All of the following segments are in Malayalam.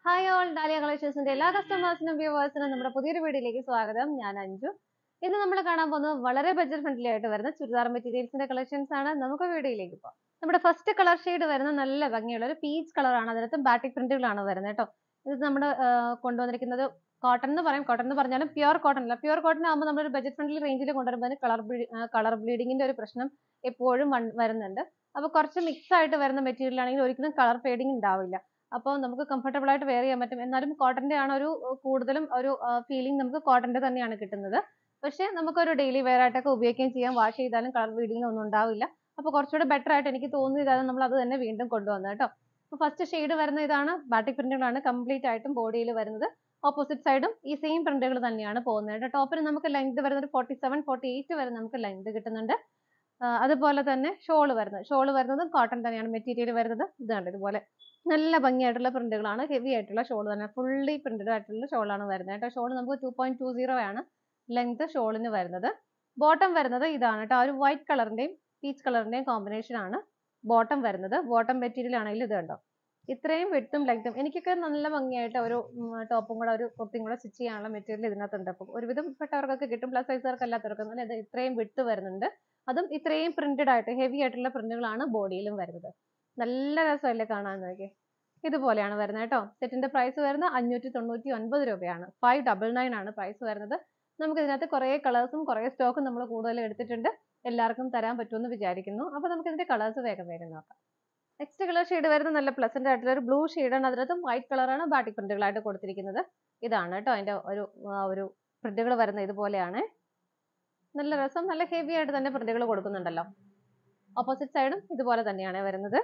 ഹായ് ഓൾ ഡാലിയ കളക്ഷൻസിന്റെ എല്ലാ കസ്റ്റമേഴ്സിനും വ്യൂവേഴ്സിനും നമ്മുടെ പുതിയൊരു വീഡിയോയിലേക്ക് സ്വാഗതം ഞാൻ അഞ്ജു ഇന്ന് നമ്മൾ കാണാൻ പോകുന്നത് വളരെ ബഡ്ജറ്റ് ഫ്രണ്ട്ലി ആയിട്ട് വരുന്ന ചുരിദാർ മെറ്റീരിയൽസിന്റെ കളക്ഷൻസ് ആണ് നമുക്ക് വീഡിയോയിലേക്ക് പോകാം നമ്മുടെ ഫസ്റ്റ് കളർ ഷെയ്ഡ് വരുന്ന നല്ല ഭംഗിയുള്ള ഒരു പീച്ച് കളറാണ് അതിനകത്ത് ബാറ്റിക് പ്രിന്റുകളാണ് വരുന്നത് കേട്ടോ ഇത് നമ്മുടെ കൊണ്ടുവന്നിരിക്കുന്നത് കോട്ടൺ എന്ന് പറയും കോട്ടൺ എന്ന് പറഞ്ഞാലും പ്യുവർ കോട്ടൺ അല്ല പ്യുവർ കോട്ടൺ ആകുമ്പോൾ നമ്മളൊരു ബഡ്ജറ്റ് ഫ്രണ്ട്ലി റേഞ്ചിൽ കൊണ്ടുവരുമ്പോൾ കളർ കളർ ബ്ലീഡിങ്ങിന്റെ ഒരു പ്രശ്നം എപ്പോഴും വൺ- വരുന്നുണ്ട് അപ്പോൾ കുറച്ച് മിക്സ് ആയിട്ട് വരുന്ന മെറ്റീരിയൽ ആണെങ്കിൽ ഒരിക്കലും കളർ ഫേഡിങ് ഉണ്ടാവില്ല അപ്പോൾ നമുക്ക് കംഫർട്ടബിൾ ആയിട്ട് വെയർ ചെയ്യാൻ പറ്റും എന്നാലും കോട്ടന്റെ ആണ് ഒരു അഹ് കൂടുതലും ഒരു ഫീലിംഗ് നമുക്ക് കോട്ടന്റെ തന്നെയാണ് കിട്ടുന്നത് പക്ഷേ നമുക്കൊരു ഡെയിലി വെയർ ആയിട്ടൊക്കെ ഉപയോഗിക്കുകയും ചെയ്യാം വാഷ് ചെയ്താലും കളർ ബ്ലീഡിങ് ഒന്നും ഉണ്ടാവില്ല അപ്പോൾ കുറച്ചുകൂടെ ബെറ്റർ ആയിട്ട് എനിക്ക് തോന്നിയതാണ് നമ്മൾ അത് തന്നെ വീണ്ടും കൊണ്ടുവന്നത് കേട്ടോ അപ്പോൾ ഫസ്റ്റ് ഷെയ്ഡ് വരുന്ന ഇതാണ് ബാറ്റിക് പ്രിന്റുകളാണ് കംപ്ലീറ്റ് ആയിട്ടും ബോഡിയിൽ വരുന്നത് ഓപ്പോസിറ്റ് സൈഡും ഈ സെയിം പ്രിന്റുകൾ തന്നെയാണ് പോകുന്നത് കേട്ടോ ടോപ്പിന് നമുക്ക് ലെങ്ത് വരുന്നത് ഫോർട്ടി സെവൻ ഫോർട്ടി എയ്റ്റ് വരെ നമുക്ക് ലെങ്ത് കിട്ടുന്നുണ്ട് ആ, അതുപോലെ തന്നെ ഷോള് വരുന്നത് ഷോള് വരുന്നത് കോട്ടൺ തന്നെയാണ് മെറ്റീരിയൽ വരുന്നത് ഇതാണ് ഇതുപോലെ നല്ല ഭംഗിയായിട്ടുള്ള പ്രിന്റുകളാണ് ഹെവി ആയിട്ടുള്ള ഷോൾ തന്നെ ഫുള്ളി പ്രിന്റഡ് ആയിട്ടുള്ള ഷോളാണ് വരുന്നത് കേട്ടോ ഷോൾ നമുക്ക് ടു പോയിന്റ് ടു സീറോ ആണ് ലെങ്ത് ഷോളിന് വരുന്നത് ബോട്ടം വരുന്നത് ഇതാണ് കേട്ടോ ആ ഒരു വൈറ്റ് കളറിന്റെയും പീച്ച് കളറിന്റെയും കോമ്പിനേഷൻ ആണ് ബോട്ടം വരുന്നത് ബോട്ടം മെറ്റീരിയൽ ആണെങ്കിൽ ഇത് കണ്ടോ ഇത്രയും വിട്ടും ലെങ്ത്തും എനിക്കൊക്കെ നല്ല ഭംഗിയായിട്ട് ഒരു ടോപ്പും കൂടെ ഒരു കുർത്തിയും കൂടെ സ്റ്റിച്ച് ചെയ്യാനുള്ള മെറ്റീരിയൽ ഇതിനകത്തുണ്ട് അപ്പം ഒരുവിധം പെട്ടവർക്കൊക്കെ കിട്ടും പ്ലസ് സൈസുകാർക്ക് അല്ലാത്തവർക്ക് നല്ല ഇത് ഇത്രയും വിട്ട് വരുന്നുണ്ട് അതും ഇത്രയും പ്രിന്റഡ് ആയിട്ട് ഹെവി ആയിട്ടുള്ള പ്രിന്റുകളാണ് ബോഡിയിലും വരുന്നത് നല്ല രസമല്ലേ കാണാൻ നോക്കി ഇതുപോലെയാണ് വരുന്നത് കേട്ടോ സെറ്റിന്റെ പ്രൈസ് വരുന്നത് അഞ്ഞൂറ്റി തൊണ്ണൂറ്റി ഒൻപത് രൂപയാണ് ഫൈവ് ഡബിൾ നയൻ ആണ് പ്രൈസ് വരുന്നത് നമുക്ക് ഇതിനകത്ത് കുറേ കളേഴ്സും കുറേ സ്റ്റോക്കും നമ്മൾ കൂടുതൽ എടുത്തിട്ടുണ്ട് എല്ലാവർക്കും തരാൻ പറ്റുമെന്ന് വിചാരിക്കുന്നു അപ്പോൾ നമുക്ക് ഇതിന്റെ കളേഴ്സ് വേഗം വേഗം നോക്കാം നെക്സ്റ്റ് കളർ ഷെയ്ഡ് വരുന്നത് നല്ല പ്ലസന്റ് ആയിട്ടുള്ള ഒരു ബ്ലൂ ആണ് അതിനകത്തും വൈറ്റ് കളറാണ് ബാട്ടിക് പ്രിന്റുകളായിട്ട് കൊടുത്തിരിക്കുന്നത് ഇതാണ് കേട്ടോ അതിന്റെ ഒരു ആ, ഒരു പ്രിന്റുകൾ വരുന്നത് ഇതുപോലെയാണ് നല്ല രസം നല്ല ഹെവി ആയിട്ട് തന്നെ പ്രിന്റുകൾ കൊടുക്കുന്നുണ്ടല്ലോ ഓപ്പോസിറ്റ് സൈഡും ഇതുപോലെ തന്നെയാണ് വരുന്നത്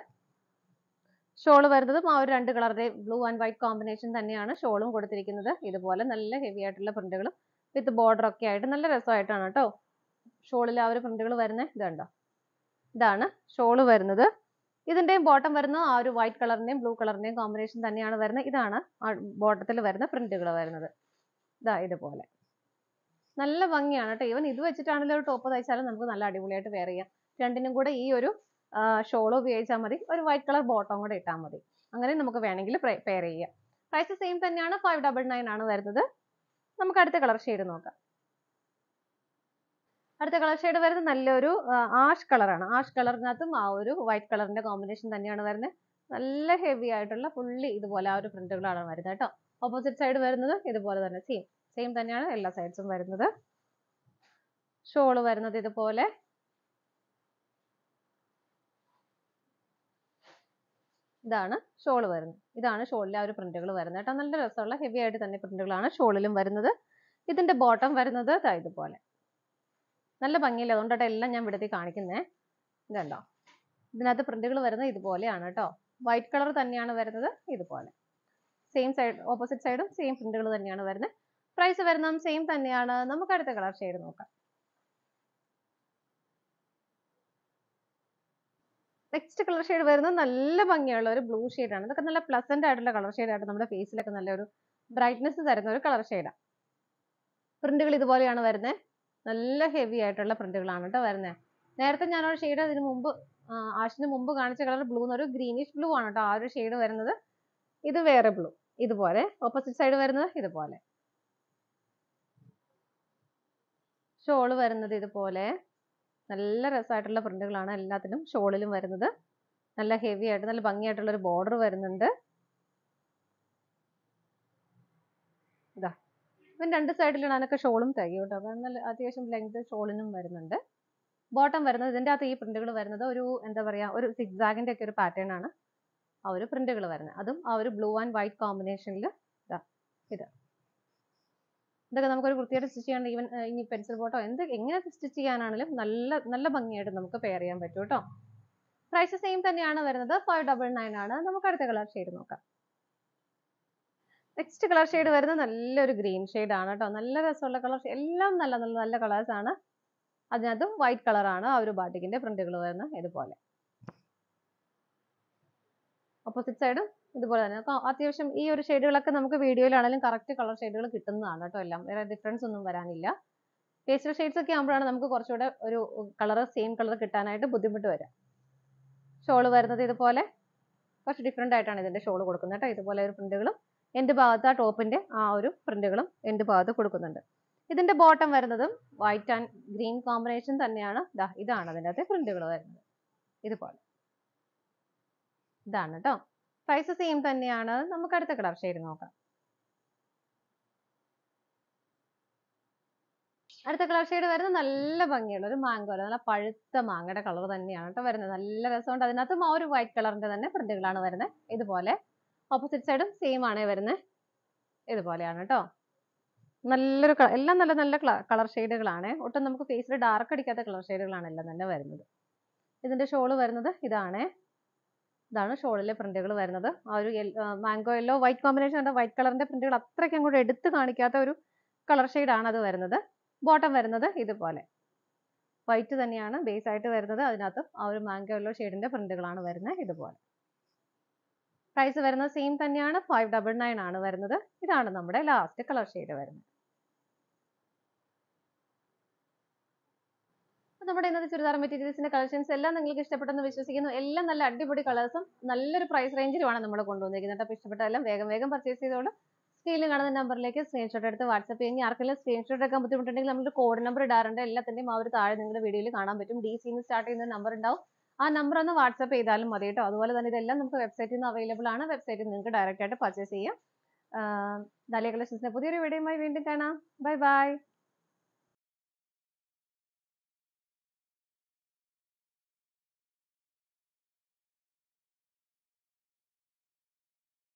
ഷോൾ വരുന്നതും ആ ഒരു രണ്ട് കളറിന്റെ ബ്ലൂ ആൻഡ് വൈറ്റ് കോമ്പിനേഷൻ തന്നെയാണ് ഷോളും കൊടുത്തിരിക്കുന്നത് ഇതുപോലെ നല്ല ഹെവി ആയിട്ടുള്ള പ്രിന്റുകളും വിത്ത് ബോർഡർ ഒക്കെ ആയിട്ട് നല്ല രസമായിട്ടാണ് കേട്ടോ ഷോളിൽ ആ ഒരു പ്രിന്റുകൾ വരുന്നത് ഇതുണ്ടോ ഇതാണ് ഷോള് വരുന്നത് ഇതിന്റെയും ബോട്ടം വരുന്ന ആ ഒരു വൈറ്റ് കളറിന്റെയും ബ്ലൂ കളറിന്റെയും കോമ്പിനേഷൻ തന്നെയാണ് വരുന്നത് ഇതാണ് ബോട്ടത്തിൽ വരുന്ന പ്രിന്റുകൾ വരുന്നത് ഇതാ ഇതുപോലെ നല്ല ഭംഗിയാണ് കേട്ടോ ഈവൻ ഇത് വെച്ചിട്ടാണെങ്കിലും ഒരു ടോപ്പ് തയ്ച്ചാലും നമുക്ക് നല്ല അടിപൊളിയായിട്ട് വെയർ ചെയ്യാം രണ്ടിനും കൂടെ ഈ ഒരു ഷോൾ ഉപയോഗിച്ചാൽ മതി ഒരു വൈറ്റ് കളർ ബോട്ടം കൂടെ ഇട്ടാൽ മതി അങ്ങനെ നമുക്ക് വേണമെങ്കിൽ പെയർ ചെയ്യാം പ്രൈസ് സെയിം തന്നെയാണ് ഫൈവ് ഡബിൾ നയൻ ആണ് വരുന്നത് നമുക്ക് അടുത്ത കളർ ഷെയ്ഡ് നോക്കാം അടുത്ത കളർ ഷെയ്ഡ് വരുന്നത് നല്ലൊരു ആഷ് കളറാണ് ആഷ് കളറിനകത്തും ആ ഒരു വൈറ്റ് കളറിന്റെ കോമ്പിനേഷൻ തന്നെയാണ് വരുന്നത് നല്ല ഹെവി ആയിട്ടുള്ള ഫുള്ളി ഇതുപോലെ ആ ഒരു പ്രിന്റുകളാണ് വരുന്നത് കേട്ടോ ഓപ്പോസിറ്റ് സൈഡ് വരുന്നത് ഇതുപോലെ തന്നെ സെയിം സെയിം തന്നെയാണ് എല്ലാ സൈഡ്സും വരുന്നത് ഷോള് വരുന്നത് ഇതുപോലെ ഇതാണ് ഷോള് വരുന്നത് ഇതാണ് ഷോളിലെ ആ ഒരു പ്രിന്റുകൾ വരുന്നത് കേട്ടോ നല്ല രസമുള്ള ഹെവി ആയിട്ട് തന്നെ പ്രിന്റുകളാണ് ഷോളിലും വരുന്നത് ഇതിന്റെ ബോട്ടം വരുന്നത് ദാ ഇതുപോലെ നല്ല ഭംഗിയില്ല അതുകൊണ്ടാണ് എല്ലാം ഞാൻ ഇവിടത്തെ കാണിക്കുന്നേ ഇതുണ്ടോ ഇതിനകത്ത് പ്രിന്റുകൾ വരുന്നത് ഇതുപോലെയാണ് കേട്ടോ വൈറ്റ് കളർ തന്നെയാണ് വരുന്നത് ഇതുപോലെ സെയിം സൈഡ് ഓപ്പോസിറ്റ് സൈഡും സെയിം പ്രിന്റുകൾ തന്നെയാണ് വരുന്നത് പ്രൈസ് വരുന്നതും സെയിം തന്നെയാണ് നമുക്ക് അടുത്ത കളർ ഷെയ്ഡ് നോക്കാം നെക്സ്റ്റ് കളർ ഷെയ്ഡ് വരുന്നത് നല്ല ഭംഗിയുള്ള ഒരു ബ്ലൂ ആണ് ഇതൊക്കെ നല്ല പ്ലസന്റ് ആയിട്ടുള്ള കളർ ആയിട്ട് നമ്മുടെ ഫേസിലൊക്കെ നല്ലൊരു ബ്രൈറ്റ്നെസ് തരുന്ന ഒരു കളർ ഷെയ്ഡാണ് പ്രിന്റുകൾ ഇതുപോലെയാണ് വരുന്നത് നല്ല ഹെവി ആയിട്ടുള്ള പ്രിന്റുകളാണ് കേട്ടോ വരുന്നത് നേരത്തെ ഞാനൊരു ഷെയ്ഡ് അതിന് മുമ്പ് ആ, ആഷിന് മുമ്പ് കാണിച്ച കളർ ബ്ലൂ എന്നൊരു ഗ്രീനിഷ് ബ്ലൂ ആണ് കേട്ടോ ആ ഒരു ഷെയ്ഡ് വരുന്നത് ഇത് വേറെ ബ്ലൂ ഇതുപോലെ ഓപ്പോസിറ്റ് സൈഡ് വരുന്നത് ഇതുപോലെ ഷോള് വരുന്നത് ഇതുപോലെ നല്ല രസമായിട്ടുള്ള പ്രിന്റുകളാണ് എല്ലാത്തിനും ഷോളിലും വരുന്നത് നല്ല ഹെവി ആയിട്ട് നല്ല ഭംഗിയായിട്ടുള്ള ഒരു ബോർഡർ വരുന്നുണ്ട് ഇതാ ഇവൻ രണ്ട് സൈഡിൽ ഇടാനൊക്കെ ഷോളും തികയും കേട്ടോ അപ്പം നല്ല അത്യാവശ്യം ലെങ്ത് ഷോളിനും വരുന്നുണ്ട് ബോട്ടം വരുന്നത് ഇതിൻ്റെ അകത്ത് ഈ പ്രിന്റുകൾ വരുന്നത് ഒരു എന്താ പറയുക ഒരു സിക്സാഗിൻ്റെ ഒക്കെ ഒരു പാറ്റേൺ ആണ് ആ ഒരു പ്രിന്റുകൾ വരുന്നത് അതും ആ ഒരു ബ്ലൂ ആൻഡ് വൈറ്റ് കോമ്പിനേഷനിൽ ഇതാ ഇത് ഇതൊക്കെ നമുക്കൊരു വൃത്തിയായിട്ട് സ്റ്റിച്ച് ചെയ്യാൻ ഈവൻ ഇനി പെൻസിൽ ബോട്ടോ എന്ത് എങ്ങനെ സ്റ്റിച്ച് ചെയ്യാനാണെങ്കിലും നല്ല നല്ല ഭംഗിയായിട്ട് നമുക്ക് പെയർ ചെയ്യാൻ പറ്റും കേട്ടോ പ്രൈസ് സെയിം തന്നെയാണ് വരുന്നത് ഫൈവ് ഡബിൾ നയൻ ആണ് നമുക്ക് അടുത്ത കളർ ഷെയ്ഡ് നോക്കാം നെക്സ്റ്റ് കളർ ഷെയ്ഡ് വരുന്നത് നല്ലൊരു ഗ്രീൻ ഷെയ്ഡ് ആണ് കേട്ടോ നല്ല രസമുള്ള കളർ എല്ലാം നല്ല നല്ല നല്ല കളേഴ്സ് ആണ് അതിനകത്തും വൈറ്റ് കളറാണ് ആ ഒരു ബാട്ടിക്കിന്റെ പ്രിന്റുകൾ വരുന്നത് ഇതുപോലെ ഓപ്പോസിറ്റ് സൈഡും ഇതുപോലെ തന്നെ അപ്പൊ അത്യാവശ്യം ഈ ഒരു ഷെയ്ഡുകളൊക്കെ നമുക്ക് വീഡിയോയിലാണെങ്കിലും കറക്റ്റ് കളർ ഷെയ്ഡുകൾ കിട്ടുന്നതാണ് കേട്ടോ എല്ലാം വേറെ ഡിഫറൻസ് ഒന്നും വരാനില്ല പേസ്റ്റൽ ഷെയ്ഡ്സ് ഒക്കെ ആകുമ്പോഴാണ് നമുക്ക് കുറച്ചുകൂടെ ഒരു കളർ സെയിം കളർ കിട്ടാനായിട്ട് ബുദ്ധിമുട്ട് വരിക ഷോള് വരുന്നത് ഇതുപോലെ കുറച്ച് ഡിഫറെൻ്റ് ആയിട്ടാണ് ഇതിന്റെ ഷോൾ കൊടുക്കുന്നത് കേട്ടോ ഇതുപോലെ ഒരു പ്രിന്റുകളും എൻഡ് ഭാഗത്ത് ആ ടോപ്പിന്റെ ആ ഒരു പ്രിന്റുകളും എൻഡ് ഭാഗത്ത് കൊടുക്കുന്നുണ്ട് ഇതിന്റെ ബോട്ടം വരുന്നതും വൈറ്റ് ആൻഡ് ഗ്രീൻ കോമ്പിനേഷൻ തന്നെയാണ് ദാ ഇതാണ് അതിൻ്റെ അകത്തെ പ്രിന്റുകൾ വരുന്നത് ഇതുപോലെ ഇതാണ് കേട്ടോ പ്രൈസ് സെയിം തന്നെയാണ് നമുക്ക് അടുത്ത കളർ ഷെയ്ഡ് നോക്കാം അടുത്ത കളർ ഷെയ്ഡ് വരുന്നത് നല്ല ഭംഗിയുള്ള ഒരു മാംഗോ നല്ല പഴുത്ത മാങ്ങയുടെ കളർ തന്നെയാണ് കേട്ടോ വരുന്നത് നല്ല രസമുണ്ട് അതിനകത്തും ആ ഒരു വൈറ്റ് കളറിന്റെ തന്നെ പ്രിന്റുകളാണ് വരുന്നത് ഇതുപോലെ ഓപ്പോസിറ്റ് സൈഡും സെയിം ആണ് വരുന്നത് ഇതുപോലെയാണ് കേട്ടോ നല്ലൊരു കളർ എല്ലാം നല്ല നല്ല കളർ ഷെയ്ഡുകളാണ് ഒട്ടും നമുക്ക് ഫേസിൽ ഡാർക്ക് അടിക്കാത്ത കളർ ഷെയ്ഡുകളാണ് എല്ലാം തന്നെ വരുന്നത് ഇതിന്റെ ഷോള് വരുന്നത് ഇതാണ് ഇതാണ് ഷോളിലെ പ്രിന്റുകൾ വരുന്നത് ആ ഒരു മാംഗോ യെല്ലോ വൈറ്റ് കോമ്പിനേഷൻ ഉണ്ട് വൈറ്റ് കളറിന്റെ പ്രിന്റുകൾ അത്രയ്ക്ക് അങ്ങോട്ട് എടുത്ത് കാണിക്കാത്ത ഒരു കളർ ആണ് അത് വരുന്നത് ബോട്ടം വരുന്നത് ഇതുപോലെ വൈറ്റ് തന്നെയാണ് ബേസ് ആയിട്ട് വരുന്നത് അതിനകത്ത് ആ ഒരു മാംഗോ യെല്ലോ ഷെയ്ഡിന്റെ പ്രിന്റുകളാണ് വരുന്നത് ഇതുപോലെ പ്രൈസ് വരുന്നത് സെയിം തന്നെയാണ് ഫൈവ് ഡബിൾ നയൻ ആണ് വരുന്നത് ഇതാണ് നമ്മുടെ ലാസ്റ്റ് കളർ ഷെയ്ഡ് വരുന്നത് നമ്മുടെ ഇന്നത്തെ ചുരിദാർ മെറ്റീരിയൽസിന്റെ കളക്ഷൻസ് എല്ലാം നിങ്ങൾക്ക് ഇഷ്ടപ്പെട്ടെന്ന് വിശ്വസിക്കുന്നു എല്ലാം നല്ല അടിപൊളി കളേഴ്സും നല്ലൊരു പ്രൈസ് റേഞ്ചിലുമാണ് നമ്മൾ കൊണ്ടുവന്നിരിക്കുന്നത് അപ്പോൾ ഇഷ്ടപ്പെട്ടതെല്ലാം വേഗം വേഗം പർച്ചേസ് ചെയ്തോളൂ സ്ക്രീനിൽ കാണുന്ന നമ്പറിലേക്ക് സ്ക്രീൻഷോട്ട് എടുത്ത് വാട്സപ്പ് ചെയ്യുന്ന ആർക്കെങ്കിലും സ്ക്രീൻഷോട്ട് എടുക്കാൻ ബുദ്ധിമുട്ടുണ്ടെങ്കിൽ നമ്മൾ കോഡ് നമ്പർ ഇടാറുണ്ട് എല്ലാത്തിന്റെയും ആ ഒരു താഴെ നിങ്ങളുടെ വീഡിയോയിൽ കാണാൻ പറ്റും ഡി സിന്ന് സ്റ്റാർട്ട് ചെയ്യുന്ന നമ്പർ ഉണ്ടാവും ആ നമ്പർ ഒന്ന് വാട്സപ്പ് ചെയ്താലും മതി കേട്ടോ അതുപോലെ തന്നെ ഇതെല്ലാം നമുക്ക് വെബ്സൈറ്റിൽ നിന്ന് അവൈലബിൾ ആണ് വെബ്സൈറ്റിൽ നിങ്ങൾക്ക് ഡയറക്റ്റ് ആയിട്ട് പർച്ചേസ് ചെയ്യാം ദാലിയ കളക്ഷൻസിന്റെ പുതിയൊരു വീഡിയോയുമായി വീണ്ടും കാണാം ബൈ ബൈ